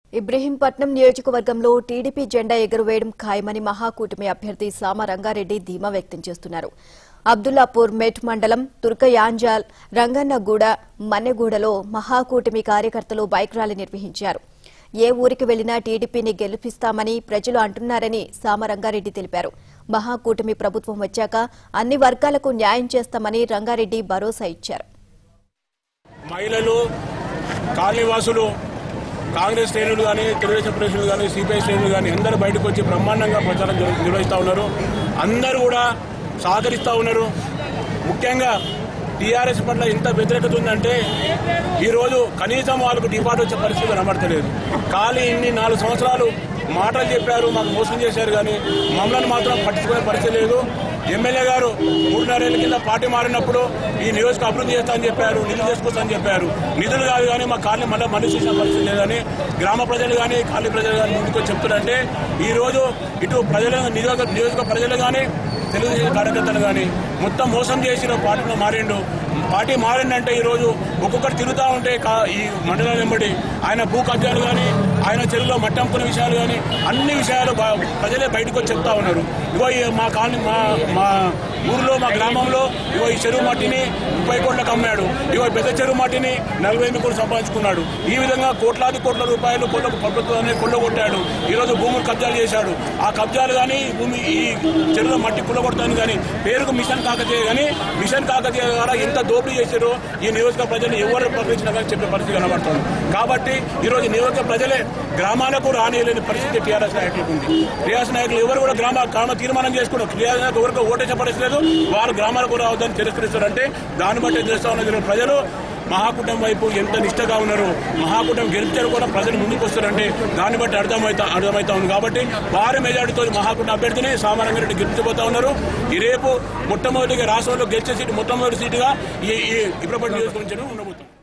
ఇబ్రహీంపట్నం నియోజకవర్గంలో టీడీపీ జెండా ఎగురవేయడం ఖాయమని మహాకూటమి అభ్యర్థి సామ రంగారెడ్డి ధీమా వ్యక్తం చేస్తున్నారు అబ్దుల్లాపూర్ మెట్ మండలం తుర్కయాంజాల్ రంగన్నగూడ మన్నెగూడలో మహాకూటమి కార్యకర్తలు బైక్ ర్యాలీ నిర్వహించారు ఏ ఊరికి వెళ్లినా టీడీపీని గెలిపిస్తామని ప్రజలు అంటున్నారని సామ రంగారెడ్డి తెలిపారు మహాకూటమి ప్రభుత్వం వచ్చాక అన్ని వర్గాలకు న్యాయం చేస్తామని రంగారెడ్డి భరోసా ఇచ్చారు మహిళలు కాలనీవాసులు కాంగ్రెస్ శ్రేణులు కానీ తెలుగుదేశం శ్రేణులు కానీ సిపిఐ శ్రేణులు కానీ అందరూ బయటకు వచ్చి బ్రహ్మాండంగా ప్రచారం నిర్వ- నిర్వహిస్తూ ఉన్నారు అందరూ కూడా సహకరిస్తూ ఉన్నారు ముఖ్యంగా టీఆర్ఎస్ పట్ల ఎంత వ్యతిరేకత ఉందంటే ఈరోజు కనీసం వాళ్ళకు డిపార్ట్ వచ్చే పరిస్థితి కనబడతలేదు ఖాళీ ఇన్ని నాలుగు సంవత్సరాలు మాటలు చెప్పారు మాకు మోసం చేశారు కానీ మమ్మల్ని మాత్రం పట్టించుకునే పరిస్థితి లేదు ఎమ్మెల్యే గారు మూడున్నరేళ్ల కింద పార్టీ మారినప్పుడు ఈ నియోజక అభివృద్ధి చేస్తామని చెప్పారు నిధులు తీసుకొస్తామని చెప్పారు నిధులు కాదు కానీ మా కాలనీ మళ్ళీ మనిషి చేసిన పరిస్థితి లేదని గ్రామ ప్రజలు కానీ కాలనీ ప్రజలు కానీ ముందుకు చెప్తున్నారంటే ఈ రోజు ఇటు ప్రజలు నియోజక నియోజక ప్రజలు కానీ తెలుగుదేశం కార్యకర్తలు కానీ మొత్తం మోసం చేసిన పార్టీలో మారిండు పార్టీ మారిందంటే ఈ రోజు ఒక్కొక్కరు తిరుగుతూ ఉంటే కా- ఈ మండలం వెంబడి ఆయన భూ కబ్జాలు కానీ ఆయన చెరువులో మట్టంపుకునే విషయాలు కానీ అన్ని విషయాలు బా- ప్రజలే బయటకు వచ్చి చెప్తా ఉన్నారు ఇగో ఈ మా కాలనీ మా మా ఊర్లో మా గ్రామంలో ఇగో ఈ చెరువు మట్టిని ముప్పై కోట్లకు అమ్మాడు ఇగో ఈ పెద్ద చెరువు మట్టిని నలభై ఎనిమిది కోట్లు సంపాదించుకున్నాడు ఈ విధంగా కోట్లాది కోట్ల రూపాయలు కొల్ల ప్రభుత్వాన్ని కొల్లగొట్టాడు ఈ రోజు భూములు కబ్జాలు చేశాడు ఆ కబ్జాలు కానీ భూమి ఈ చెరువులో మట్టి కుల్లగొడతాను కానీ పేరుకు మిషన్ కాకతీయ కానీ మిషన్ కాకతీయ ద్వారా ఎంత దోపిడీ చేశారో ఈ నియోజక ప్రజలు ఎవరు ప్రకటించినా కానీ చెప్పే పరిస్థితి కనబడుతుంది కాబట్టి ఈ రోజు నియోజక ప్రజలే గ్రామాలకు రానియలేని పరిస్థితి టీఆర్ఎస్ నాయకులకు ఉంది టీఆర్ఎస్ నాయకులు ఎవరు కూడా గ్రామ గ్రామ తీర్మానం చేసుకున్నారు టీఆర్ఎస్ నాయకులు ఎవరికి ఓటేసే పరిస్థితి లేదు వారు గ్రామాలకు రావద్దని తిరస్కరిస్తారంటే దాన్ని బట్టి చేస్తా ఉన్న ఈరోజు ప్రజలు మహాకూటమి వైపు ఎంత నిష్టగా ఉన్నారు మహాకూటమి గెలిచారు కూడా ప్రజలు ముందుకు వస్తారంటే దాన్ని బట్టి అర్థమవుతా అర్థమవుతా ఉంది కాబట్టి భారీ మెజార్టీతో మహాకూటమి అభ్యర్థిని సామాన్యంగా గెలిచిపోతా ఉన్నారు ఈ రేపు మొట్టమొదటిగా రాష్ట్రంలో గెలిచే సీటు మొట్టమొదటి సీటుగా ఈ ఈ ఇబ్రపల్లి నియోజకవర్గం ఉండబోతుంది